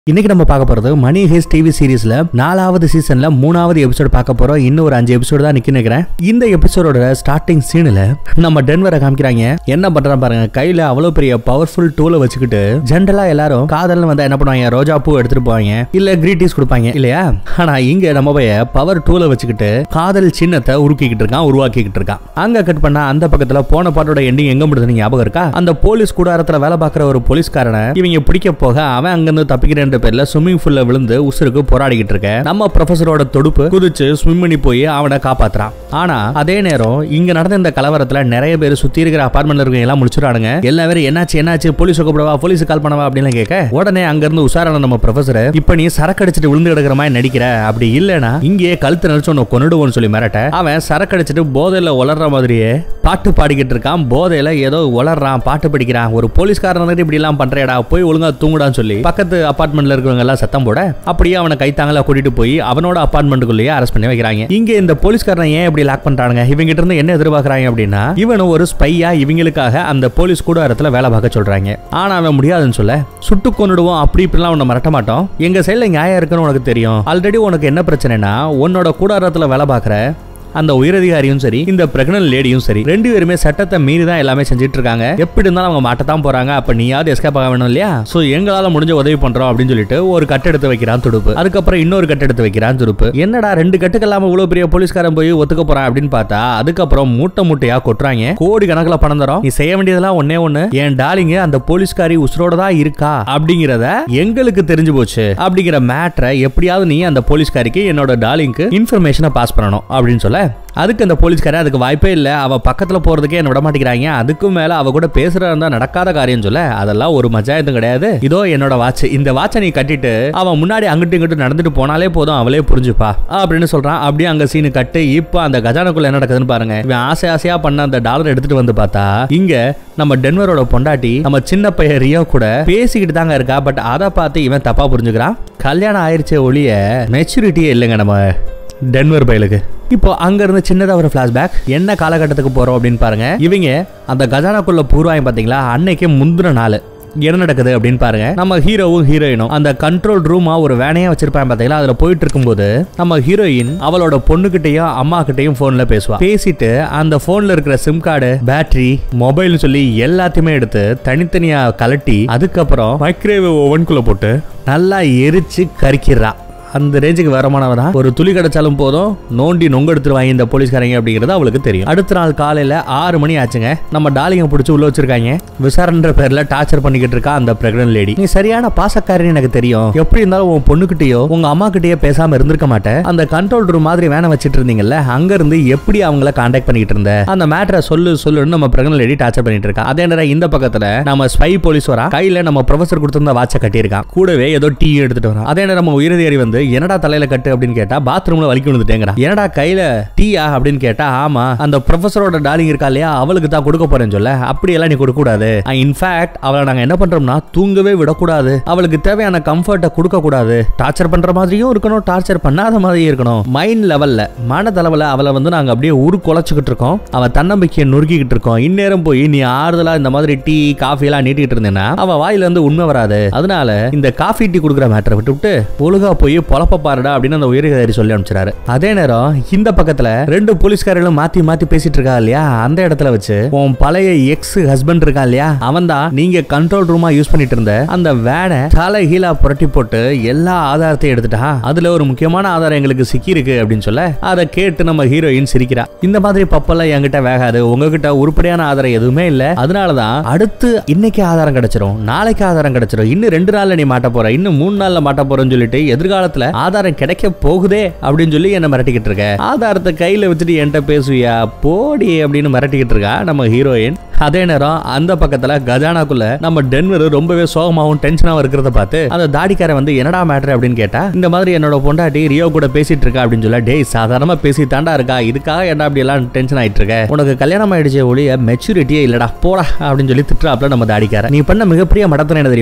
இன்னைக்கு நம்ம பார்க்க போறது மணி ஹேஸ் டிவி சீரிஸ்ல நாலாவது சீசன்ல மூணாவது எபிசோட் பார்க்க போறோம் இன்னும் ஒரு அஞ்சு எபிசோடு தான் நிக்க நிக்கிறேன் இந்த எபிசோடோட ஸ்டார்டிங் சீன்ல நம்ம டென்வரை காமிக்கிறாங்க என்ன பண்றான் பாருங்க கையில அவ்வளவு பெரிய பவர்ஃபுல் டூலை வச்சுக்கிட்டு ஜென்ரலா எல்லாரும் காதல்னு வந்தா என்ன பண்ணுவாங்க ரோஜா பூ எடுத்துட்டு போவாங்க இல்ல கிரீட்டிஸ் கொடுப்பாங்க இல்லையா ஆனா இங்க நம்ம பைய பவர் டூலை வச்சுக்கிட்டு காதல் சின்னத்தை உருக்கிக்கிட்டு இருக்கான் உருவாக்கிக்கிட்டு இருக்கான் அங்க கட் பண்ணா அந்த பக்கத்துல போன பாட்டோட எண்டிங் எங்க முடியுது ஞாபகம் இருக்கா அந்த போலீஸ் கூடாரத்துல வேலை பார்க்குற ஒரு போலீஸ்காரனை இவங்க பிடிக்க போக அவன் அங்கிருந்து தப்பிக்கிறேன்ற பேர்ல ஸ்விம்மிங் பூல்ல விழுந்து உசுருக்கு போராடிக்கிட்டு இருக்க நம்ம ப்ரொஃபஸரோட தொடுப்பு குதிச்சு ஸ்விம் பண்ணி போய் அவனை காப்பாத்துறான் ஆனா அதே நேரம் இங்க நடந்த இந்த கலவரத்துல நிறைய பேர் சுத்தி இருக்கிற அபார்ட்மெண்ட்ல இருக்கவங்க எல்லாம் முடிச்சுறானுங்க எல்லா பேரும் என்னாச்சு என்னாச்சு போலீஸ் கூப்பிடவா போலீஸ் கால் பண்ணவா அப்படின்னு கேட்க உடனே அங்க இருந்து உஷாரான நம்ம ப்ரொஃபசர் இப்ப நீ சரக்கு அடிச்சிட்டு விழுந்து கிடக்குற மாதிரி நடிக்கிற அப்படி இல்லனா இங்கேயே கழுத்து நடிச்சு உன்னை கொண்டுடுவோம்னு சொல்லி மிரட்ட அவன் சரக்கு அடிச்சிட்டு போதையில உளர்ற மாதிரியே பாட்டு பாடிக்கிட்டு இருக்கான் போதையில ஏதோ உளர்றான் பாட்டு படிக்கிறான் ஒரு போலீஸ்காரன் வந்துட்டு இப்படி எல்லாம் பண்றேடா போய் ஒழுங்கா தூங்குடான்னு சொல்லி பக்கத்து அபார்ட்மெண்ட்ல இருக்கிறவங்க எல்லாம் சத்தம் போட அப்படியே அவனை கைத்தாங்களா கூட்டிட்டு போய் அவனோட அபார்ட்மெண்ட்டுக்குள்ளேயே அரெஸ்ட் பண்ணி வைக்கிறாங்க இங்க இந்த போலீஸ்காரனை ஏன் இப்படி லாக் பண்றானுங்க இவங்க கிட்ட இருந்து என்ன எதிர்பார்க்கறாங்க அப்படின்னா இவனும் ஒரு ஸ்பையா இவங்களுக்காக அந்த போலீஸ் கூடாரத்துல வேலை பார்க்க சொல்றாங்க ஆனா அவன் முடியாதுன்னு சொல்ல சுட்டு கொண்டுடுவோம் அப்படி இப்படிலாம் உன்னை மிரட்ட மாட்டோம் எங்க சைடுல நியாயம் இருக்குன்னு உனக்கு தெரியும் ஆல்ரெடி உனக்கு என்ன பிரச்சனைனா உன்னோட கூடாரத்துல வேலை பார்க்குற அந்த உயரதிகாரியும் சரி இந்த பிரெக்னன்ட் லேடியும் சரி ரெண்டு பேருமே சட்டத்தை மீறி தான் எல்லாமே செஞ்சுட்டு இருக்காங்க எப்படி இருந்தாலும் அவங்க மாட்டத்தான் போறாங்க அப்ப நீயாவது எஸ்கேப் ஆக வேணும் இல்லையா சோ எங்களால முடிஞ்ச உதவி பண்றோம் அப்படின்னு சொல்லிட்டு ஒரு கட்டு எடுத்து வைக்கிறான் துடுப்பு அதுக்கப்புறம் இன்னொரு கட்டு எடுத்து வைக்கிறான் துடுப்பு என்னடா ரெண்டு கட்டுக்கு இல்லாம இவ்வளவு பெரிய போலீஸ்காரன் போய் ஒத்துக்க போறான் அப்படின்னு பார்த்தா அதுக்கப்புறம் மூட்டை மூட்டையா கொட்டுறாங்க கோடி கணக்குல பணம் தரோம் நீ செய்ய வேண்டியதெல்லாம் ஒன்னே ஒண்ணு என் டாலிங்க அந்த போலீஸ்காரி உசுரோட தான் இருக்கா அப்படிங்கறத எங்களுக்கு தெரிஞ்சு போச்சு அப்படிங்கிற மேட்ரை எப்படியாவது நீ அந்த போலீஸ்காரிக்கு என்னோட டாலிங்க்கு இன்ஃபர்மேஷனை பாஸ் பண்ணணும் அப்படின்னு சொல்ல அதுக்கு அந்த போலீஸ்காரன் அதுக்கு வாய்ப்பே இல்லை அவ பக்கத்துல போறதுக்கே என்ன விட மாட்டேங்கிறாங்க அதுக்கும் மேல அவ கூட பேசுறதா இருந்தா நடக்காத காரியம் சொல்ல அதெல்லாம் ஒரு மஜாயத்தும் கிடையாது இதோ என்னோட வாட்ச் இந்த வாட்சை நீ கட்டிட்டு அவன் முன்னாடி அங்கிட்டு இங்கிட்டு நடந்துட்டு போனாலே போதும் அவளே புரிஞ்சுப்பா அப்படின்னு சொல்றான் அப்படியே அங்க சீனு கட்டு இப்போ அந்த கஜானுக்குள்ள என்ன நடக்குதுன்னு பாருங்க இவன் ஆசை ஆசையா பண்ண அந்த டாலர் எடுத்துட்டு வந்து பார்த்தா இங்க நம்ம டென்வரோட பொண்டாட்டி நம்ம சின்ன பையன் ரியோ கூட பேசிக்கிட்டு தாங்க இருக்கா பட் அதை பார்த்து இவன் தப்பா புரிஞ்சுக்கிறான் கல்யாணம் ஆயிருச்சே ஒழிய மெச்சூரிட்டியே இல்லைங்க நம்ம டென்வர் பயலுக்கு இப்போ அங்க இருந்து சின்னதா ஒரு பிளாஷ்பேக் என்ன காலகட்டத்துக்கு போறோம் அப்படின்னு பாருங்க இவங்க அந்த கஜானாக்குள்ள பூர்வாயம் பாத்தீங்களா அன்னைக்கு முந்தின நாள் என்ன நடக்குது அப்படின்னு பாருங்க நம்ம ஹீரோவும் ஹீரோயினும் அந்த கண்ட்ரோல் ரூமா ஒரு வேனையா வச்சிருப்பாங்க பாத்தீங்களா அதுல போயிட்டு இருக்கும்போது நம்ம ஹீரோயின் அவளோட பொண்ணுகிட்டயும் அம்மா கிட்டயும் போன்ல பேசுவா பேசிட்டு அந்த போன்ல இருக்கிற சிம் கார்டு பேட்டரி மொபைல்னு சொல்லி எல்லாத்தையுமே எடுத்து தனித்தனியா கலட்டி அதுக்கப்புறம் மைக்ரோவேவ் ஓவனுக்குள்ள போட்டு நல்லா எரிச்சு கறிக்கிறா அந்த ரேஞ்சுக்கு வரமானவ தான் ஒரு துளி கிடைச்சாலும் போதும் நோண்டி நொங்க எடுத்துருவாங்க இந்த போலீஸ்காரங்க அப்படிங்கிறது அவளுக்கு தெரியும் அடுத்த நாள் காலையில ஆறு மணி ஆச்சுங்க நம்ம டாலிங்க பிடிச்சி உள்ள வச்சிருக்காங்க விசாரன்ற பேர்ல டார்ச்சர் பண்ணிக்கிட்டு இருக்கா அந்த பிரெக்னன்ட் லேடி நீ சரியான பாசக்காரின்னு எனக்கு தெரியும் எப்படி இருந்தாலும் உன் பொண்ணுகிட்டயோ உங்க அம்மா கிட்டயோ பேசாம இருந்திருக்க மாட்டேன் அந்த கண்ட்ரோல் ரூம் மாதிரி வேனை வச்சிட்டு இருந்தீங்கல்ல அங்க இருந்து எப்படி அவங்கள காண்டாக்ட் பண்ணிக்கிட்டு இருந்த அந்த மேட்டரை சொல்லு சொல்லுன்னு நம்ம பிரெக்னன்ட் லேடி டார்ச்சர் பண்ணிட்டு இருக்கா அதே நேரம் இந்த பக்கத்துல நம்ம ஸ்பை போலீஸ் வரா கையில நம்ம ப்ரொஃபசர் கொடுத்திருந்த வாட்சை கட்டியிருக்கான் கூடவே ஏதோ டீ எடுத்துட்டு வரான் அதே நேரம் நம்ம உயரதிகாரி வந்து என்னடா தலையில கட்டு அப்படின்னு கேட்டா பாத்ரூம்ல வலிக்கு விழுந்துட்டேங்கிறா என்னடா கையில டீயா அப்படின்னு கேட்டா ஆமா அந்த ப்ரொஃபஸரோட டாலிங் இருக்கா இல்லையா அவளுக்கு தான் கொடுக்க போறேன்னு சொல்ல அப்படி எல்லாம் நீ கொடுக்க கூடாது இன்ஃபேக்ட் அவளை நாங்க என்ன பண்றோம்னா தூங்கவே விடக்கூடாது அவளுக்கு தேவையான கம்ஃபர்ட்டை கொடுக்க கூடாது டார்ச்சர் பண்ற மாதிரியும் இருக்கணும் டார்ச்சர் பண்ணாத மாதிரியும் இருக்கணும் மைண்ட் லெவல்ல மனதளவுல அவளை வந்து நாங்க அப்படியே உரு குலைச்சுக்கிட்டு இருக்கோம் அவ தன்னம்பிக்கையை நொறுக்கிக்கிட்டு இருக்கோம் இந்நேரம் போய் நீ ஆறுதலா இந்த மாதிரி டீ காஃபி எல்லாம் நீட்டிட்டு இருந்தேன்னா அவ வாயில இருந்து உண்மை வராது அதனால இந்த காஃபி டீ கொடுக்குற மேட்டரை விட்டு விட்டு ஒழுங்கா போய் பொழப்ப பாருடா அப்படின்னு அந்த உயரதிகாரி சொல்லி அனுப்பிச்சாரு அதே நேரம் இந்த பக்கத்துல ரெண்டு போலீஸ்காரர்களும் மாத்தி மாத்தி பேசிட்டு இருக்கா இல்லையா அந்த இடத்துல வச்சு உன் பழைய எக்ஸ் ஹஸ்பண்ட் இருக்கா இல்லையா அவன் தான் நீங்க கண்ட்ரோல் ரூமா யூஸ் பண்ணிட்டு இருந்த அந்த வேனை தலை ஹீலா புரட்டி போட்டு எல்லா ஆதாரத்தையும் எடுத்துட்டான் அதுல ஒரு முக்கியமான ஆதாரம் எங்களுக்கு சிக்கி இருக்கு அப்படின்னு சொல்ல அதை கேட்டு நம்ம ஹீரோயின் சிரிக்கிறா இந்த மாதிரி பப்பெல்லாம் என்கிட்ட வேகாது உங்ககிட்ட உருப்படியான ஆதாரம் எதுவுமே இல்ல அதனாலதான் அடுத்து இன்னைக்கு ஆதாரம் கிடைச்சிரும் நாளைக்கு ஆதாரம் கிடைச்சிரும் இன்னும் ரெண்டு நாள்ல நீ மாட்ட போற இன்னும் மூணு நாள்ல மாட்ட போறேன்னு சொல்லிட்டு எதிர்காலத்துல ஆதாரம் கிடைக்க போகுதே அப்படின்னு சொல்லி என்ன மிரட்டிக்கிட்டு இருக்க ஆதாரத்தை கையில வச்சுட்டு என்கிட்ட பேசுவியா போடி அப்படின்னு மிரட்டிக்கிட்டு இருக்கா நம்ம ஹீரோயின் அதே நேரம் அந்த பக்கத்துல கஜானாக்குள்ள நம்ம டென்வர் ரொம்பவே சோகமாவும் டென்ஷனாவும் இருக்கிறத பார்த்து அந்த தாடிக்காரன் வந்து என்னடா மேட்ரு அப்படின்னு கேட்டா இந்த மாதிரி என்னோட பொண்டாட்டி ரியோ கூட பேசிட்டு இருக்கா அப்படின்னு சொல்ல டேய் சாதாரணமா பேசி தாண்டா இருக்கா இதுக்காக என்ன அப்படி எல்லாம் டென்ஷன் ஆயிட்டு இருக்க உனக்கு கல்யாணம் ஆயிடுச்சே ஒழிய மெச்சூரிட்டியே இல்லடா போடா அப்படின்னு சொல்லி திட்டுறாப்ல நம்ம தாடிக்காரன் நீ பண்ண மிகப்பெரிய மடத்தனை என்ன தெரியுமா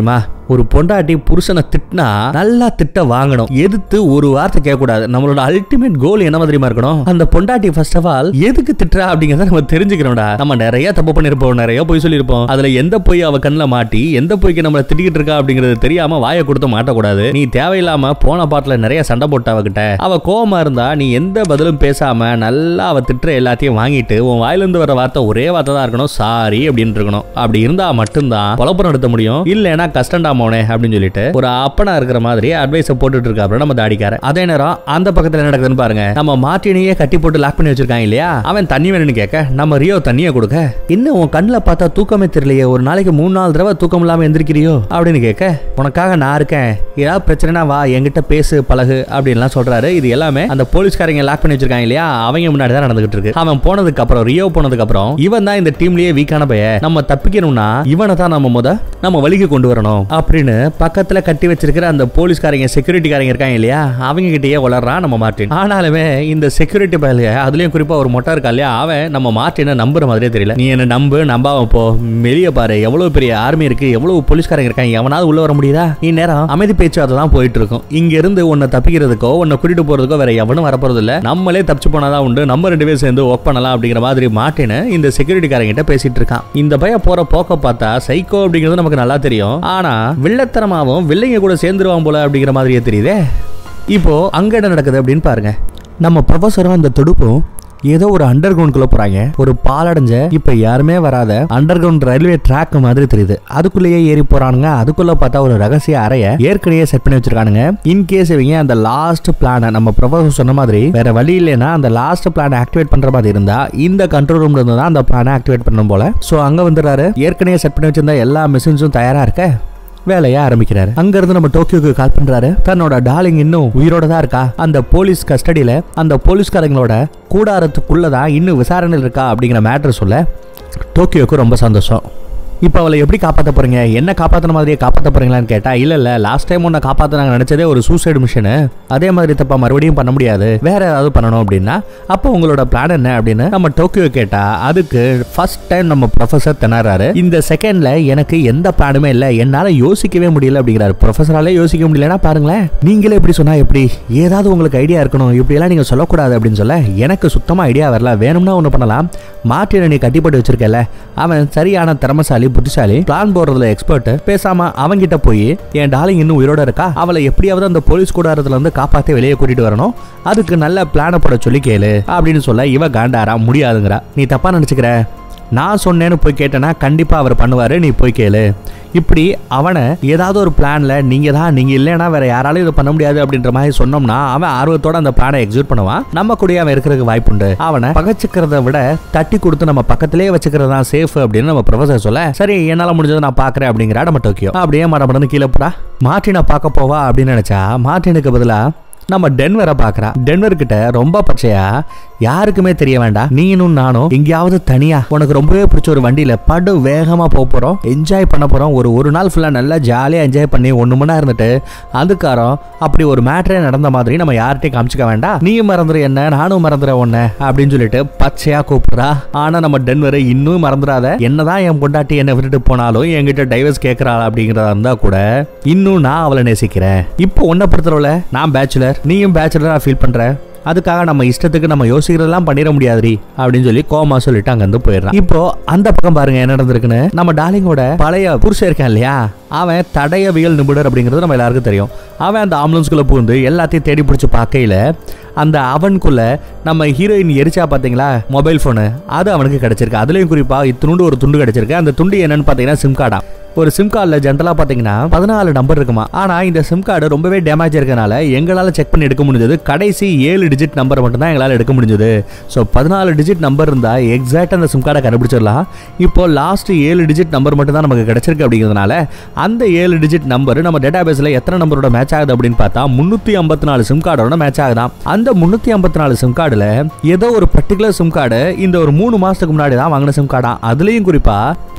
ஒரு பொண்டாட்டி புருஷனை திட்டினா நல்லா திட்ட வாங்கணும் எதிர்த்து ஒரு வார்த்தை கேட்க கூடாது நம்மளோட அல்டிமேட் கோல் என்ன மாதிரிமா இருக்கணும் அந்த பொண்டாட்டி ஃபர்ஸ்ட் ஆஃப் ஆல் எதுக்கு திட்டுறா அப்படிங்கறத நம்ம தெரிஞ்சுக்கணும்டா நம்ம நிறைய தப்பு பண்ணிருப்போம் நிறைய பொய் சொல்லியிருப்போம் அதுல எந்த பொய் அவ கண்ணில் மாட்டி எந்த பொய்க்கு நம்மள திட்டிக்கிட்டு இருக்கா அப்படிங்கிறது தெரியாம வாயை கொடுத்து மாட்டக்கூடாது நீ தேவையில்லாம போன பாட்டுல நிறைய சண்டை போட்ட அவகிட்ட அவ கோவமா இருந்தா நீ எந்த பதிலும் பேசாம நல்லா அவ திட்டுற எல்லாத்தையும் வாங்கிட்டு உன் வாயிலிருந்து வர வார்த்தை ஒரே வார்த்தை தான் இருக்கணும் சாரி அப்படின்னு இருக்கணும் அப்படி இருந்தா மட்டும்தான் குழப்பம் நடத்த முடியும் இல்லைன்னா கஷ்டண்டா மோனே அப்படின்னு சொல்லிட்டு ஒரு அப்பனா இருக்கிற மாதிரி அட்வைஸ் போட்டுட்டு இருக்காரு நம்ம தாடிக்கார அதே நேரம் அந்த பக்கத்துல என்ன நடக்குதுன்னு பாருங்க நம்ம மார்ட்டினையே கட்டி போட்டு லாக் பண்ணி வச்சிருக்காங்க இல்லையா அவன் தண்ணி வேணும்னு கேட்க நம்ம ரியோ தண்ணியை கொடுக்க இன்னும் உன் கண்ணில் பார்த்தா தூக்கமே தெரியலையே ஒரு நாளைக்கு மூணு நாலு தடவை தூக்கம் இல்லாம எந்திரிக்கிறியோ அப்படின்னு கேட்க உனக்காக நான் இருக்கேன் ஏதாவது பிரச்சனைனா வா என்கிட்ட பேசு பழகு அப்படின்லாம் சொல்றாரு இது எல்லாமே அந்த போலீஸ்காரங்க லாக் பண்ணி வச்சிருக்காங்க இல்லையா அவங்க முன்னாடி தான் நடந்துகிட்டு இருக்கு அவன் போனதுக்கு அப்புறம் ரியோ போனதுக்கு அப்புறம் இவன் தான் இந்த டீம்லயே வீக்கான பைய நம்ம தப்பிக்கணும்னா இவனை தான் நம்ம முத நம்ம வழிக்கு கொண்டு வரணும் அப்படின்னு பக்கத்துல கட்டி வச்சிருக்கிற அந்த போலீஸ்காரங்க செக்யூரிட்டிக்காரங்க இருக்காங்க இல்லையா அவங்க கிட்டயே வளர்றான் நம்ம மார்ட்டின் ஆனாலுமே இந்த செக்யூரிட்டி பயலுக அதுலயும் குறிப்பா ஒரு மொட்டை இருக்கா இல்லையா அவன் நம்ம மார்ட்டினை நம்புற மாதிரியே தெரியல நீ என்ன நம்பு நம்பாம போ வெளியே பாரு எவ்வளவு பெரிய ஆர்மி இருக்கு எவ்வளவு போலீஸ்காரங்க இருக்காங்க எவனாவது உள்ள வர முடியுதா இந்நேரம் அமைதி பேச்சுவார்த்தை தான் போயிட்டு இருக்கும் இங்க இருந்து உன்னை தப்பிக்கிறதுக்கோ உன்னை கூட்டிட்டு போறதுக்கோ வேற எவனும் வரப்போறது இல்ல நம்மளே தப்பிச்சு போனாதான் உண்டு நம்ம ரெண்டு பேரும் சேர்ந்து ஒர்க் பண்ணலாம் அப்படிங்கிற மாதிரி மாட்டின்னு இந்த செக்யூரிட்டிக்காரங்க கிட்ட பேசிட்டு இருக்கான் இந்த பையன் போற போக்க பார்த்தா சைக்கோ அப்படிங்கிறது நமக்கு நல்லா தெரியும் ஆனா வில்லத்தனமாவும் வில்லைங்க கூட சேர்ந்துருவான் போல அப்படிங்கிற மாதிரியே தெரியுதே இப்போ அங்க என்ன நடக்குது அப்படின்னு பாருங்க நம்ம ப்ரொஃபஸரும் அந்த துடுப்பும் ஏதோ ஒரு அண்டர் கிரவுண்ட்குள்ள போறாங்க ஒரு பாலடைஞ்ச இப்ப யாருமே வராத அண்டர் கிரவுண்ட் ரயில்வே ட்ராக் மாதிரி தெரியுது அதுக்குள்ளேயே ஏறி போறானுங்க அதுக்குள்ள பார்த்தா ஒரு ரகசிய அறைய ஏற்கனவே செட் பண்ணி வச்சிருக்கானுங்க இன் கேஸ் இவங்க அந்த லாஸ்ட் பிளானை நம்ம ப்ரொஃபசர் சொன்ன மாதிரி வேற வழி இல்லைன்னா அந்த லாஸ்ட் பிளானை ஆக்டிவேட் பண்ற மாதிரி இருந்தா இந்த கண்ட்ரோல் ரூம்ல இருந்து தான் அந்த பிளானை ஆக்டிவேட் பண்ணணும் போல சோ அங்க வந்துடுறாரு ஏற்கனவே செட் பண்ணி வச்சிருந்த எல்லா மிஷின்ஸும் தயாரா இருக்க வேலையை ஆரம்பிக்கிறாரு அங்க இருந்து நம்ம டோக்கியோக்கு கால் பண்றாரு தன்னோட டார்லிங் இன்னும் உயிரோட தான் இருக்கா அந்த போலீஸ் கஸ்டடியில அந்த போலீஸ்காரங்களோட கூடாரத்துக்குள்ளதான் இன்னும் விசாரணையில் இருக்கா அப்படிங்கிற மேட்டர் சொல்ல டோக்கியோக்கு ரொம்ப சந்தோஷம் இப்போ அவளை எப்படி காப்பாற்ற போறீங்க என்ன காப்பாற்றின மாதிரியே காப்பாற்ற போறீங்களான்னு கேட்டா இல்ல இல்ல லாஸ்ட் டைம் உன்னை காப்பாற்றினாங்க நினைச்சதே ஒரு சூசைடு மிஷனு அதே மாதிரி தப்பா மறுபடியும் பண்ண முடியாது வேற ஏதாவது பண்ணணும் அப்படின்னா அப்போ உங்களோட பிளான் என்ன அப்படின்னு நம்ம டோக்கியோ கேட்டா அதுக்கு ஃபர்ஸ்ட் டைம் நம்ம ப்ரொஃபசர் திணறாரு இந்த செகண்ட்ல எனக்கு எந்த பிளானுமே இல்லை என்னால யோசிக்கவே முடியல அப்படிங்கிறாரு ப்ரொஃபஸராலே யோசிக்க முடியலன்னா பாருங்களேன் நீங்களே இப்படி சொன்னா எப்படி ஏதாவது உங்களுக்கு ஐடியா இருக்கணும் இப்படியெல்லாம் நீங்க சொல்லக்கூடாது அப்படின்னு சொல்ல எனக்கு சுத்தமா ஐடியா வரல வேணும்னா ஒன்று பண்ணலாம் மார்ட்டினை நீ கட்டிப்பட்டு வச்சிருக்கல அவன் சரியான திறமசாலி புத்திசாலி பிளான் போடுறதுல எக்ஸ்பர்ட் பேசாம அவங்கிட்ட போய் என் டாலிங் இன்னும் உயிரோட இருக்கா அவளை எப்படியாவது அந்த போலீஸ் கூடாரத்துல இருந்து காப்பாத்தி வெளியே கூட்டிட்டு வரணும் அதுக்கு நல்ல பிளான போட சொல்லி கேளு அப்படின்னு சொல்ல இவ காண்டாரா முடியாதுங்கிறா நீ தப்பா நினைச்சுக்கிற நான் சொன்னேன்னு போய் கேட்டேன்னா கண்டிப்பா அவர் பண்ணுவாரு நீ போய் கேளு இப்படி அவனை ஏதாவது ஒரு பிளான்ல நீங்க தான் நீங்க இல்லைன்னா வேற யாராலையும் இதை பண்ண முடியாது அப்படின்ற மாதிரி சொன்னோம்னா அவன் ஆர்வத்தோட அந்த பிளானை எக்ஸிக்யூட் பண்ணுவான் நம்ம கூட அவன் இருக்கிறதுக்கு வாய்ப்புண்டு அவனை பகச்சுக்கிறத விட தட்டி கொடுத்து நம்ம பக்கத்திலேயே வச்சுக்கிறது தான் சேஃப் அப்படின்னு நம்ம ப்ரொஃபசர் சொல்ல சரி என்னால முடிஞ்சதை நான் பாக்குறேன் அப்படிங்கிறா நம்ம டோக்கியோ அப்படியே மடமடன்னு கீழே போறா மார்ட்டினை பார்க்க போவா அப்படின்னு நினைச்சா மார்ட்டினுக்கு பதிலா நம்ம டென்வரை பார்க்கறா டென்வர் கிட்ட ரொம்ப பச்சையா யாருக்குமே தெரிய வேண்டாம் நீனும் நானும் எங்கேயாவது தனியா உனக்கு ரொம்பவே பிடிச்ச ஒரு வண்டியில படு வேகமா போக போறோம் என்ஜாய் பண்ண போறோம் ஒரு ஒரு நாள் ஃபுல்லா நல்லா ஜாலியா என்ஜாய் பண்ணி ஒண்ணு மணி நேரம் இருந்துட்டு அதுக்காரம் அப்படி ஒரு மேட்டரே நடந்த மாதிரி நம்ம யார்கிட்டயும் காமிச்சிக்க வேண்டாம் நீயும் மறந்துரு என்ன நானும் மறந்துற உன்ன அப்படின்னு சொல்லிட்டு பச்சையா கூப்பிடுறா ஆனா நம்ம டென்வர் இன்னும் மறந்துடாத என்னதான் என் பொண்டாட்டி என்னை விட்டுட்டு போனாலும் என்கிட்ட டைவர்ஸ் கேட்கறாள் அப்படிங்கிறதா இருந்தா கூட இன்னும் நான் அவளை நேசிக்கிறேன் இப்போ உன்னை பொறுத்தளவுல நான் பேச்சுலர் நீயும் பேச்சுலரா ஃபீல் பண்ற அதுக்காக நம்ம இஷ்டத்துக்கு நம்ம யோசிக்கிறதெல்லாம் பண்ணிட முடியாதுரி அப்படின்னு சொல்லி கோமா சொல்லிட்டு அங்கிருந்து போயிடுறான் இப்போ அந்த பக்கம் பாருங்க என்ன நடந்திருக்குன்னு நம்ம டார்லிங்கோட பழைய புருஷன் இருக்கான் இல்லையா அவன் தடயவியல் நிபுணர் அப்படிங்கிறது நம்ம எல்லாருக்கும் தெரியும் அவன் அந்த ஆம்புலன்ஸ்குள்ள பூந்து எல்லாத்தையும் தேடி பிடிச்சி பார்க்கையில அந்த அவனுக்குள்ள நம்ம ஹீரோயின் எரிச்சா பாத்தீங்களா மொபைல் போனு அது அவனுக்கு கிடைச்சிருக்கு அதுலயும் குறிப்பா இத்தினுண்டு ஒரு துண்டு கிடைச்சிருக்கு அந்த துண்டு என்னன்னு பாத்தீங்கன்னா சிம் கார்டா ஒரு சிம் கார்டில் ஜென்ரலாக பார்த்தீங்கன்னா பதினாலு நம்பர் இருக்குமா ஆனால் இந்த சிம் கார்டு ரொம்பவே டேமேஜ் இருக்கனால எங்களால் செக் பண்ணி எடுக்க முடிஞ்சது கடைசி ஏழு டிஜிட் நம்பர் மட்டும் தான் எங்களால் எடுக்க முடிஞ்சது ஸோ பதினாலு டிஜிட் நம்பர் இருந்தால் எக்ஸாக்டாக அந்த சிம் கார்டை கண்டுபிடிச்சிடலாம் இப்போ லாஸ்ட் ஏழு டிஜிட் நம்பர் மட்டும் தான் நமக்கு கிடைச்சிருக்கு அப்படிங்கிறதுனால அந்த ஏழு டிஜிட் நம்பர் நம்ம டேட்டா பேஸில் எத்தனை நம்பரோட மேட்ச் ஆகுது அப்படின்னு பார்த்தா முந்நூற்றி ஐம்பத்தி நாலு சிம் கார்டோட மேட்ச் ஆகுதான் அந்த முந்நூற்றி ஐம்பத்தி நாலு சிம் கார்டில் ஏதோ ஒரு பர்டிகுலர் சிம் கார்டு இந்த ஒரு மூணு மாதத்துக்கு முன்னாடி தான் வாங்கின சிம் கார்டா அதுலேயும் குறிப்பாக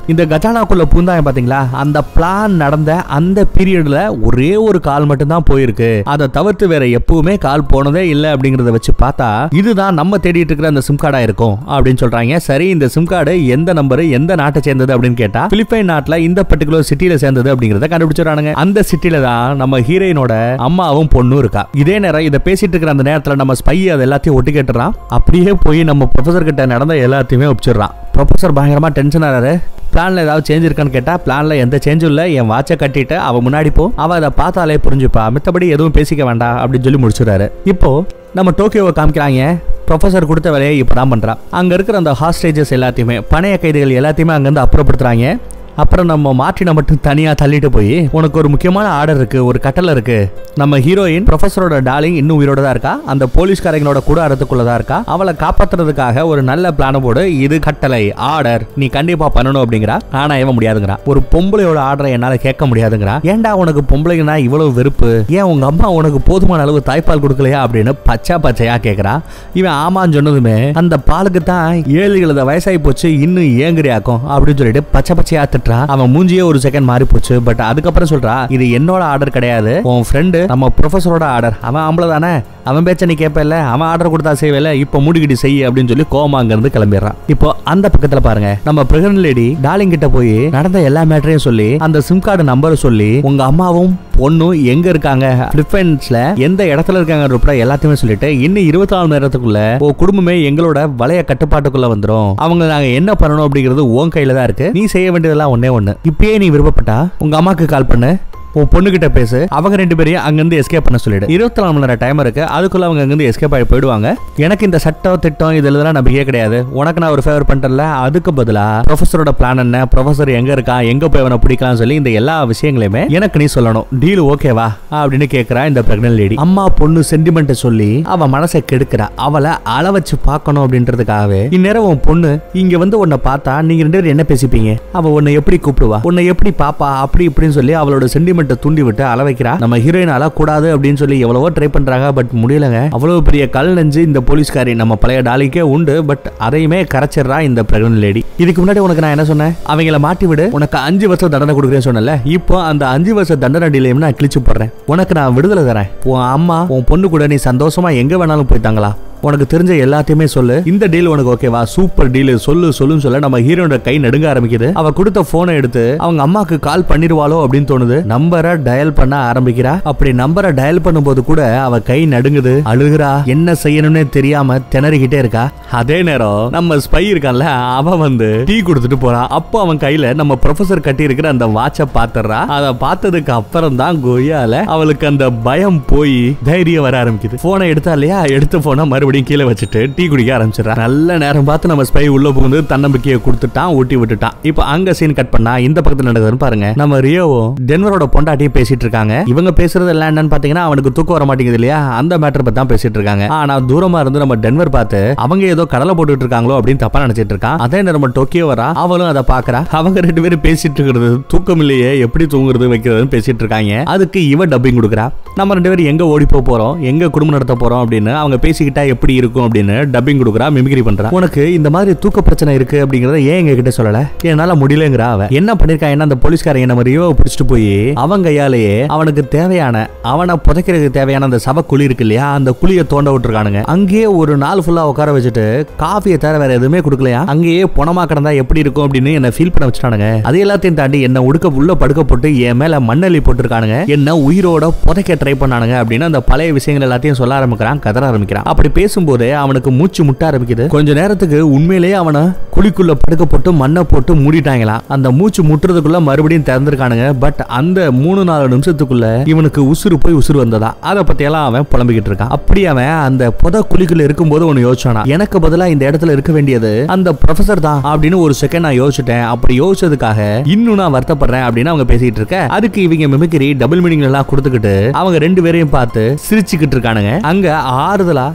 இந்த கஜானாக்குள்ள பூந்தாயம் பாத்தீங்களா அந்த பிளான் நடந்த அந்த பீரியட்ல ஒரே ஒரு கால் மட்டும் தான் போயிருக்கு அதை தவிர்த்து வேற எப்பவுமே கால் போனதே இல்ல அப்படிங்கறத வச்சு பார்த்தா இதுதான் நம்ம தேடிட்டு இருக்கிற அந்த சிம் கார்டா இருக்கும் அப்படின்னு சொல்றாங்க சரி இந்த சிம் கார்டு எந்த நம்பர் எந்த நாட்டை சேர்ந்தது அப்படின்னு கேட்டா பிலிப்பைன் நாட்டுல இந்த பர்டிகுலர் சிட்டில சேர்ந்தது அப்படிங்கறத கண்டுபிடிச்சிடறானுங்க அந்த சிட்டில தான் நம்ம ஹீரோயினோட அம்மாவும் பொண்ணும் இருக்கா இதே நேரம் இதை பேசிட்டு இருக்கிற அந்த நேரத்துல நம்ம ஸ்பை அது எல்லாத்தையும் ஒட்டி கேட்டுறான் அப்படியே போய் நம்ம ப்ரொஃபசர் கிட்ட நடந்த எல்லாத்தையுமே ஒப்பிச்சிடுறான் ப்ரொஃபசர் பயங்கரமா டென்ஷன் ஆறாரு பிளான்ல ஏதாவது சேஞ்ச் இருக்கான்னு கேட்டா பிளான்ல எந்த சேஞ்சும் இல்ல என் வாட்சை கட்டிட்டு அவ முன்னாடி போ அவ அதை பார்த்தாலே புரிஞ்சுப்பா மித்தபடி எதுவும் பேசிக்க வேண்டாம் அப்படின்னு சொல்லி முடிச்சிடுறாரு இப்போ நம்ம டோக்கியோவை காமிக்கிறாங்க ப்ரொஃபசர் கொடுத்த வேலையை இப்பதான் பண்றான் அங்க இருக்கிற அந்த ஹாஸ்டேஜஸ் எல்லாத்தையுமே பணைய கைதிகள் எல்லாத்தையுமே அங்கிருந்து அப்புறப்படுத்துறாங்க அப்புறம் நம்ம மார்ட்டினை மட்டும் தனியா தள்ளிட்டு போய் உனக்கு ஒரு முக்கியமான ஆர்டர் இருக்கு ஒரு கட்டளை இருக்கு நம்ம ஹீரோயின் ப்ரொஃபஸரோட டார்லிங் இன்னும் உயிரோட தான் இருக்கா அந்த போலீஸ்காரங்களோட கூடாரத்துக்குள்ள தான் இருக்கா அவளை காப்பாத்துறதுக்காக ஒரு நல்ல பிளான போடு இது கட்டளை ஆர்டர் நீ கண்டிப்பா பண்ணணும் அப்படிங்கிறா ஆனா இவன் முடியாதுங்கிறா ஒரு பொம்பளையோட ஆர்டரை என்னால கேட்க முடியாதுங்கிறா ஏன்டா உனக்கு பொம்பளைங்கன்னா இவ்வளவு வெறுப்பு ஏன் உங்க அம்மா உனக்கு போதுமான அளவு தாய்ப்பால் கொடுக்கலையா அப்படின்னு பச்சை பச்சையா கேக்குறா இவன் ஆமான்னு சொன்னதுமே அந்த பாலுக்கு தான் ஏழு எழுத வயசாகி போச்சு இன்னும் ஏங்குறியாக்கும் அப்படின்னு சொல்லிட்டு பச்சை பச்சையா திட்டுறா அவன் மூஞ்சியே ஒரு செகண்ட் மாறி போச்சு பட் அதுக்கப்புறம் சொல்றா இது என்னோட ஆர்டர் கிடையாது உன் ஃப்ரெண்டு நம்ம ப்ரொஃபஸரோட ஆர்டர் அவன் ஆம்பளை தானே அவன் பேச்ச நீ கேட்பல அவன் ஆர்டர் கொடுத்தா செய்வேல இப்போ மூடிக்கிட்டு செய் அப்படின்னு சொல்லி கோமா அங்க இருந்து கிளம்பிடுறான் இப்போ அந்த பக்கத்துல பாருங்க நம்ம பிரெக்னன்ட் லேடி டார்லிங் கிட்ட போய் நடந்த எல்லா மேட்டரையும் சொல்லி அந்த சிம் கார்டு நம்பரை சொல்லி உங்க அம்மாவும் பொண்ணும் எங்க இருக்காங்க பிலிப்பைன்ஸ்ல எந்த இடத்துல இருக்காங்க எல்லாத்தையுமே சொல்லிட்டு இன்னும் இருபத்தி நாலு நேரத்துக்குள்ள உன் குடும்பமே எங்களோட வளைய கட்டுப்பாட்டுக்குள்ள வந்துரும் அவங்க நாங்க என்ன பண்ணணும் அப்படிங்கிறது உன் கையில தான் இருக்கு நீ செய்ய வேண்டியதெல்லாம் ஒண்ணே ஒண்ணு இப்பயே நீ விருப்பப்பட்டா உங்க அம்மாக்கு கால் பண்ணு உன் பொண்ணுகிட்ட பேசு அவங்க ரெண்டு பேரையும் அங்கிருந்து எஸ்கேப் பண்ண சொல்லிடு இருபத்தி நாலு மணி நேரம் டைம் இருக்கு அதுக்குள்ள அவங்க அங்கிருந்து எஸ்கேப் ஆகி போயிடுவாங்க எனக்கு இந்த சட்டம் திட்டம் இதெல்லாம் நம்பிக்கையே கிடையாது உனக்கு நான் ஒரு ஃபேவர் பண்ணிட்டல அதுக்கு பதிலா ப்ரொஃபஸரோட பிளான் என்ன ப்ரொஃபஸர் எங்க இருக்கா எங்க போய் அவனை பிடிக்கலாம்னு சொல்லி இந்த எல்லா விஷயங்களையுமே எனக்கு நீ சொல்லணும் டீல் ஓகேவா அப்படின்னு கேக்குறா இந்த பிரெக்னன்ட் லேடி அம்மா பொண்ணு சென்டிமெண்ட் சொல்லி அவ மனசை கெடுக்கிறா அவளை அள வச்சு பார்க்கணும் அப்படின்றதுக்காகவே இந்நேரம் உன் பொண்ணு இங்க வந்து உன்னை பார்த்தா நீங்க ரெண்டு பேரும் என்ன பேசிப்பீங்க அவ உன்னை எப்படி கூப்பிடுவா உன்னை எப்படி பாப்பா அப்படி இப்படின்னு சொல்லி அவளோட சென்டிமெண்ட்டை தூண்டி விட்டு அள வைக்கிறா நம்ம ஹீரோயின் அழக்கூடாது அப்படின்னு சொல்லி எவ்வளவோ ட்ரை பண்றாங்க பட் முடியலங்க அவ்வளவு பெரிய கல் நெஞ்சு இந்த போலீஸ்காரி நம்ம பழைய டாலிக்கே உண்டு பட் அதையுமே கரைச்சிடுறா இந்த பிரெக்னன்ட் லேடி இதுக்கு முன்னாடி உனக்கு நான் என்ன சொன்னேன் அவங்கள மாட்டி விடு உனக்கு அஞ்சு வருஷம் தண்டனை கொடுக்குறேன்னு சொன்னல இப்போ அந்த அஞ்சு வருஷம் தண்டனை டிலேயும் நான் கிழிச்சு போடுறேன் உனக்கு நான் விடுதலை தரேன் உன் அம்மா உன் பொண்ணு கூட நீ சந்தோஷமா எங்க வேணாலும் போயிட்டாங்களா உனக்கு தெரிஞ்ச எல்லாத்தையுமே சொல்லு இந்த டீல் உனக்கு ஓகேவா சூப்பர் டீல் சொல்லு சொல்லுன்னு சொல்ல நம்ம ஹீரோட கை நடுங்க ஆரம்பிக்குது அவ கொடுத்த போனை எடுத்து அவங்க அம்மாக்கு கால் பண்ணிருவாளோ அப்படின்னு தோணுது நம்பரை டயல் பண்ண ஆரம்பிக்கிறா அப்படி நம்பரை டயல் பண்ணும்போது கூட அவ கை நடுங்குது அழுகுறா என்ன செய்யணும்னே தெரியாம திணறிக்கிட்டே இருக்கா அதே நேரம் நம்ம ஸ்பை இருக்கான்ல அவன் வந்து டீ கொடுத்துட்டு போறான் அப்போ அவன் கையில நம்ம ப்ரொஃபசர் கட்டி இருக்கிற அந்த வாட்சை பாத்துறா அதை பார்த்ததுக்கு அப்புறம் தான் கொய்யால அவளுக்கு அந்த பயம் போய் தைரியம் வர ஆரம்பிக்குது போனை எடுத்தா இல்லையா எடுத்த போனை மறுபடியும் கீழே வச்சுட்டு டீ குடிக்க ஆரம்பிச்சிடறா நல்ல நேரம் பார்த்து நம்ம ஸ்பை உள்ள புகுந்து தன்னம்பிக்கையை கொடுத்துட்டான் ஊட்டி விட்டுட்டான் இப்போ அங்க சீன் கட் பண்ணா இந்த பக்கத்துல நடக்குதுன்னு பாருங்க நம்ம ரியோவும் டென்வரோட பொண்டாட்டியும் பேசிட்டு இருக்காங்க இவங்க பேசுறது எல்லாம் என்னன்னு பாத்தீங்கன்னா அவனுக்கு தூக்கம் வர மாட்டேங்குது இல்லையா அந்த மேட்டர் பத்தி தான் பேசிட்டு இருக்காங்க ஆனா தூரமா இருந்து நம்ம டென்வர் பார்த்து அவங்க ஏதோ கடலை போட்டுட்டு இருக்காங்களோ அப்படின்னு தப்பா நினைச்சிட்டு இருக்கான் அதே நேரம் நம்ம டோக்கியோ வரா அவளும் அதை பாக்குறா அவங்க ரெண்டு பேரும் பேசிட்டு இருக்கிறது தூக்கம் இல்லையே எப்படி தூங்குறது வைக்கிறதுன்னு பேசிட்டு இருக்காங்க அதுக்கு இவ டப்பிங் கொடுக்குறா நம்ம ரெண்டு பேரும் எங்க ஓடி போக போறோம் எங்க குடும்பம் நடத்த போறோம் அப்படின்னு அவங்க பேசிக்கிட்டா எப்படி இருக்கும் அப்படின்னு டப்பிங் கொடுக்குறா மிமிக்ரி பண்றா உனக்கு இந்த மாதிரி தூக்க பிரச்சனை இருக்கு அப்படிங்கறத ஏன் எங்க கிட்ட சொல்லல என்னால முடியலங்கிறா அவ என்ன பண்ணிருக்காங்கன்னா அந்த போலீஸ்காரங்க நம்ம ரியோவை பிடிச்சிட்டு போய் அவன் கையாலேயே அவனுக்கு தேவையான அவனை புதைக்கிறதுக்கு தேவையான அந்த சவ குழி இருக்கு இல்லையா அந்த குழியை தோண்ட விட்டுருக்கானுங்க அங்கேயே ஒரு நாள் ஃபுல்லா உட்கார வச்சுட்டு காஃபியை தவிர வேற எதுவுமே கொடுக்கலையா அங்கேயே புணமா கிடந்தா எப்படி இருக்கும் அப்படின்னு என்ன ஃபீல் பண்ண வச்சுட்டானுங்க அது எல்லாத்தையும் தாண்டி என்ன உடுக்க உள்ள படுக்க போட்டு என் மேல மண்ணள்ளி போட்டிருக்கானுங்க என்ன உயிரோட புதைக்க ட்ரை பண்ணானுங்க அப்படின்னு அந்த பழைய விஷயங்கள் எல்லாத்தையும் சொல்ல ஆரம்பிக்கிறான் கதற ஆரம்பிக்கிறான் அப்படி பேசும்போது அவனுக்கு மூச்சு முட்ட ஆரம்பிக்குது கொஞ்ச நேரத்துக்கு உண்மையிலேயே அவனை குழிக்குள்ள படுக்க போட்டு மண்ணை போட்டு மூடிட்டாங்களாம் அந்த மூச்சு முட்டுறதுக்குள்ள மறுபடியும் திறந்திருக்கானுங்க பட் அந்த மூணு நாலு நிமிஷத்துக்குள்ள இவனுக்கு உசுறு போய் உசுறு வந்ததா அதை பத்தியெல்லாம் அவன் புலம்பிக்கிட்டு இருக்கான் அப்படி அவன் அந்த புத குழிக்குள்ள இருக்கும்போது ஒன்னு யோசிச்சானா எனக்கு பதிலா இந்த இடத்துல இருக்க வேண்டியது அந்த ப்ரொஃபசர் தான் அப்படின்னு ஒரு செகண்ட் நான் யோசிச்சிட்டேன் அப்படி யோசிச்சதுக்காக இன்னும் நான் வருத்தப்படுறேன் அப்படின்னு அவங்க பேசிட்டு இருக்க அதுக்கு இவங்க மிமிக்ரி டபுள் மீனிங் எல்லாம் கொடுத்துக்கிட்டு அவங்க ரெண்டு பேரையும் பார்த்து சிரிச்சுக்கிட்டு இருக்கானுங்க அங்க ஆறுதலா அந்த பொண்ணை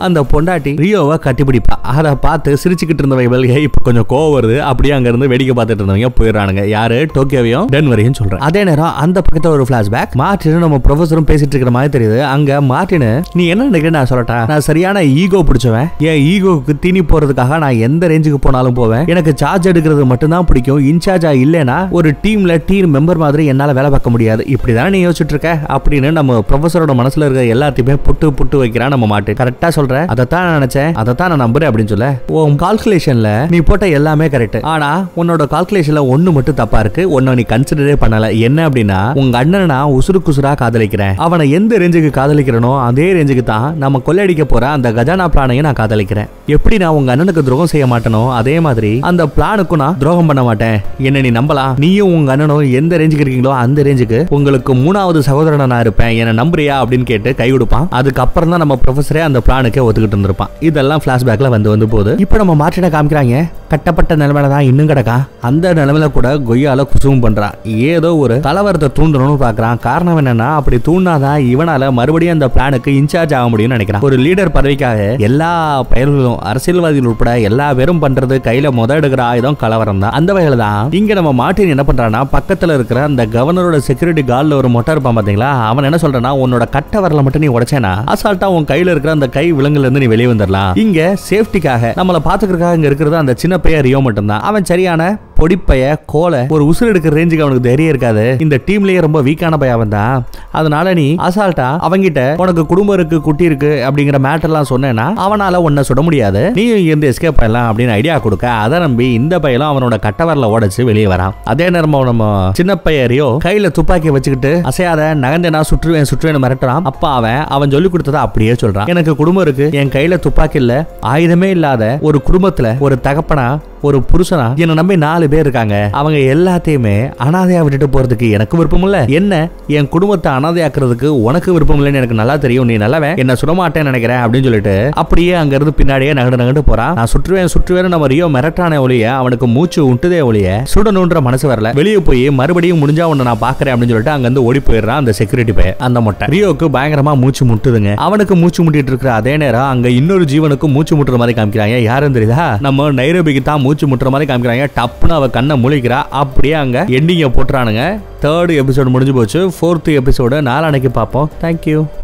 பொண்டாட்டி ரியோவை கட்டிப்பிடிப்பா அதை பார்த்து சிரிச்சுக்கிட்டு இருந்தவங்க இப்ப கொஞ்சம் கோவம் வருது அப்படியே அங்க இருந்து வேடிக்கை பார்த்துட்டு இருந்தவங்க போயிடுறானுங்க யாரு டோக்கியோவையும் டென்வரையும் சொல்றேன் அதே நேரம் அந்த பக்கத்துல ஒரு பிளாஷ்பேக் மார்டின் நம்ம ப்ரொஃபஸரும் பேசிட்டு இருக்கிற மாதிரி தெரியுது அங்க மார்டின் நீ என்ன நினைக்கிற நான் சொல்லட்டா நான் சரியான ஈகோ பிடிச்சவன் என் ஈகோக்கு தீனி போறதுக்காக நான் எந்த ரேஞ்சுக்கு போனாலும் போவேன் எனக்கு சார்ஜ் எடுக்கிறது மட்டும்தான் பிடிக்கும் இன்சார்ஜா இல்லைனா ஒரு டீம்ல டீம் மெம்பர் மாதிரி என்னால வேலை பார்க்க முடியாது இப்படிதான் நீ யோசிச்சுட்டு இருக்க அப்படின்னு நம்ம ப்ரொஃபஸரோட மனசுல இருக்க எல்லாத்தையுமே புட்டு புட்டு வைக்கிறான் நம்ம மாட்டு கரெக்டா சொல்றேன் அதைத்தான் நான் நினைச்சேன் அதைத்தான் நான் நம்புறேன் அப்படின்னு சொல்ல உன் கால்குலேஷன்ல நீ போட்ட எல்லாமே கரெக்ட் ஆனா உன்னோட கால்குலேஷன்ல ஒண்ணு மட்டும் தப்பா இருக்கு ஒன்னு நீ கன்சிடரே பண்ணல என்ன அப்படின்னா உங்க அண்ணனை நான் உசுறு குசுரா காதலிக்கிறேன் அவனை எந்த ரேஞ்சுக்கு காதலிக்கிறனோ அதே ரேஞ்சுக்கு தான் நம்ம கொள்ளையடிக்க போற அந்த கஜானா பிளானையும் நான் காதலிக்கிறேன் எப்படி நான் உங்க அண்ணனுக்கு துரோகம் செய்ய மாட்டேனோ அதே மாதிரி அந்த பிளானுக்கும் நான் துரோகம் பண்ண மாட்டேன் என்ன நீ நம்பலாம் நீயும் உங்க அண்ணனும் எந்த ரேஞ்சுக்கு இருக்கீங்களோ அந்த ரேஞ்சுக்கு உங்களுக்கு மூணாவது சகோதரனா நான் இருப்பேன் என்ன நம்புறியா அப்படின்னு கேட்டு கை கொடுப்பான் அதுக்கப்புறம் தான் நம்ம ப்ரொஃபஸரே அந்த பிளானுக்கே ஒத்துக்கிட்டு இருந்திருப்பான் இதெல்லாம் பிளாஷ்பேக்ல வந்து வந்து போகுது இப்போ நம்ம மாற்றின காமிக்கிறாங்க கட்டப்பட்ட நிலைமையில தான் இன்னும் கிடக்கா அந்த நிலைமையில கூட கொய்யால குசுவும் பண்றான் ஏதோ ஒரு கலவரத்தை தூண்டணும்னு பாக்குறான் காரணம் என்னன்னா அப்படி தூண்டாதான் இவனால மறுபடியும் அந்த பிளானுக்கு இன்சார்ஜ் ஆக முடியும்னு நினைக்கிறான் ஒரு லீடர் பதவிக்காக எல்லா பயல்களும் அரசியல்வாதிகள் உட்பட எல்லா பேரும் பண்றது கையில முத எடுக்கிற ஆயுதம் கலவரம் தான் அந்த வகையில தான் இங்க நம்ம மாட்டின் என்ன பண்றான்னா பக்கத்துல இருக்கிற அந்த கவர்னரோட செக்யூரிட்டி கார்டில் ஒரு மொட்டை இருப்பான் பாத்தீங்களா அவன் என்ன சொல்றானா உன்னோட கட்ட வரல மட்டும் நீ உடைச்சேனா அசால்ட்டா உன் கையில இருக்கிற அந்த கை விலங்குல இருந்து நீ வெளியே வந்துடலாம் இங்க சேஃப்டிக்காக நம்மள பாத்துக்கிறதுக்காக இங்க இருக்கிறது அந்த சின்ன பையன் ரியோ மட்டும்தான் அவன் சரியான பொடிப்பைய கோலை ஒரு உசுறு எடுக்கிற ரேஞ்சுக்கு அவனுக்கு தைரியம் இருக்காது இந்த டீம்லயே ரொம்ப வீக்கான பையன் அவன் தான் அதனால நீ அசால்ட்டா அவங்கிட்ட உனக்கு குடும்பம் இருக்கு குட்டி இருக்கு அப்படிங்கிற மேட்டர்லாம் சொன்னேன்னா அவனால உன்னை சுட முடியாது நீயும் இருந்து எஸ்கேப் பண்ணலாம் அப்படின்னு ஐடியா கொடுக்க அதை நம்பி இந்த பையலும் அவனோட கட்டவரல உடைச்சு வெளியே வரான் அதே நேரம் நம்ம சின்ன பையரையோ கையில துப்பாக்கி வச்சுக்கிட்டு அசையாத நகர்ந்து நான் சுற்றுவேன் சுற்றுவேன் மிரட்டுறான் அப்ப அவன் அவன் சொல்லி கொடுத்ததை அப்படியே சொல்றான் எனக்கு குடும்பம் இருக்கு என் கையில துப்பாக்கி இல்ல ஆயுதமே இல்லாத ஒரு குடும்பத்துல ஒரு தகப்பனா ஒரு புருஷனா என்ன நம்பி நாலு பேர் இருக்காங்க அவங்க எல்லாத்தையுமே அனாதையா விட்டுட்டு போறதுக்கு எனக்கு விருப்பம் இல்ல என்ன என் குடும்பத்தை அனாதையாக்குறதுக்கு உனக்கு விருப்பம் இல்லைன்னு எனக்கு நல்லா தெரியும் நீ நல்லவன் என்ன சுடமாட்டேன்னு நினைக்கிறேன் அப்படின்னு சொல்லிட்டு அப்படியே அங்க இருந்து பின்னாடியே நகண்டு நகண்டு போறான் நான் சுற்றுவேன் சுற்றுவேன் நம்ம ரியோ மிரட்டானே ஒளிய அவனுக்கு மூச்சு விட்டுதே ஒளிய சுடணுன்ற மனசு வரல வெளியே போய் மறுபடியும் முடிஞ்சா உன்னை நான் பாக்குறேன் அப்படின்னு சொல்லிட்டு அங்க இருந்து ஓடி போயிடுறான் அந்த செக்யூரிட்டி பையன் அந்த மொட்டை ரியோக்கு பயங்கரமா மூச்சு முட்டுதுங்க அவனுக்கு மூச்சு முட்டிட்டு இருக்கிற அதே நேரம் அங்க இன்னொரு ஜீவனுக்கு மூச்சு முட்டுற மாதிரி காமிக்கிறாங்க யாரும் தெரியுதா நம்ம நைரோபிக்கு தான் மூச்சு முட்டுற மாதிரி காமிக்கிறாங்க டப்புன்னு அவ கண்ணை முழிக்கிறா அப்படியே அங்க எண்டிங்க போட்டுறானுங்க தேர்ட் எபிசோடு முடிஞ்சு போச்சு ஃபோர்த் எபிசோடு நாளானைக்கு பார்ப்போம் தேங்க்யூ